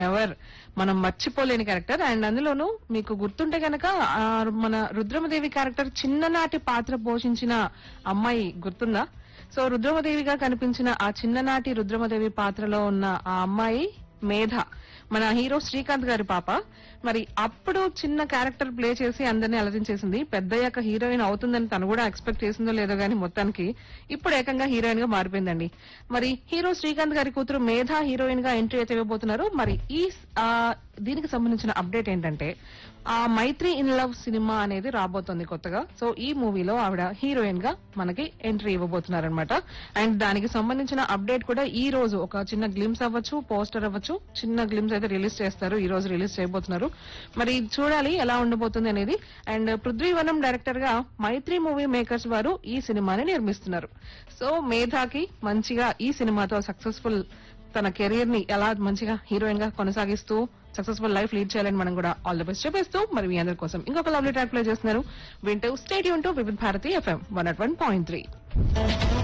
ever మనం మర్చిపోలేని character and అందులోనూ మీకు గుర్తుంటే గనక ఆ మన రుద్రమదేవి క్యారెక్టర్ చిన్ననాటి పాత్ర పోషించిన అమ్మాయి గుర్తుందా సో రుద్రమదేవిగా కనిపించిన ఆ చిన్ననాటి రుద్రమదేవి పాత్రలో ఉన్న ఆ అమ్మాయి మేధ మన హీరో శ్రీకాంత్ గారి పాప మరి అప్పుడు చిన్న క్యారెక్టర్ ప్లే చేసి అందరినీ అలరించేసింది పెద్దయ్యాక హీరోయిన్ అవుతుందని తను కూడా ఎక్స్పెక్ట్ చేసిందో లేదో గానీ మొత్తానికి ఇప్పుడు ఏకంగా హీరోయిన్ గా మారిపోయిందండి మరి హీరో శ్రీకాంత్ గారి కూతురు మేధ హీరోయిన్ గా ఎంట్రీ అయితే ఇవ్వబోతున్నారు మరి ఈ ఆ, దీనికి సంబంధించిన అప్డేట్ ఏంటంటే ఆ మైత్రి ఇన్ లవ్ సినిమా అనేది రాబోతోంది కొత్తగా సో ఈ మూవీలో ఆవిడ హీరోయిన్ గా మనకి ఎంట్రీ ఇవ్వబోతున్నారనమాట అండ్ దానికి సంబంధించిన అప్డేట్ కూడా ఈ రోజు ఒక చిన్న గ్లిమ్స్ అవ్వచ్చు పోస్టర్ అవ్వచ్చు చిన్న గ్లిమ్స్ అయితే రిలీజ్ చేస్తారు ఈ రోజు రిలీజ్ చేయబోతున్నారు మరి చూడాలి ఎలా ఉండబోతుంది అనేది అండ్ పృథ్వీవనం డైరెక్టర్ గా మైత్రి మూవీ మేకర్స్ వారు ఈ సినిమాని నిర్మిస్తున్నారు సో మేధాకి మంచిగా ఈ సినిమాతో సక్సెస్ఫుల్ తన కెరీర్ ని ఎలా మంచిగా హీరోయిన్ గా కొనసాగిస్తూ సక్సెస్ఫుల్ లైఫ్ లీడ్ చేయాలని మనం కూడా ఆల్ ద బెస్ట్ చెప్పేస్తూ మరి మీ అందరి కోసం ఇంకొక లవ్లీ ట్రాక్ ప్లే చేస్తున్నారు వింటూ stay tuned to Vividh Bharati FM one at one point three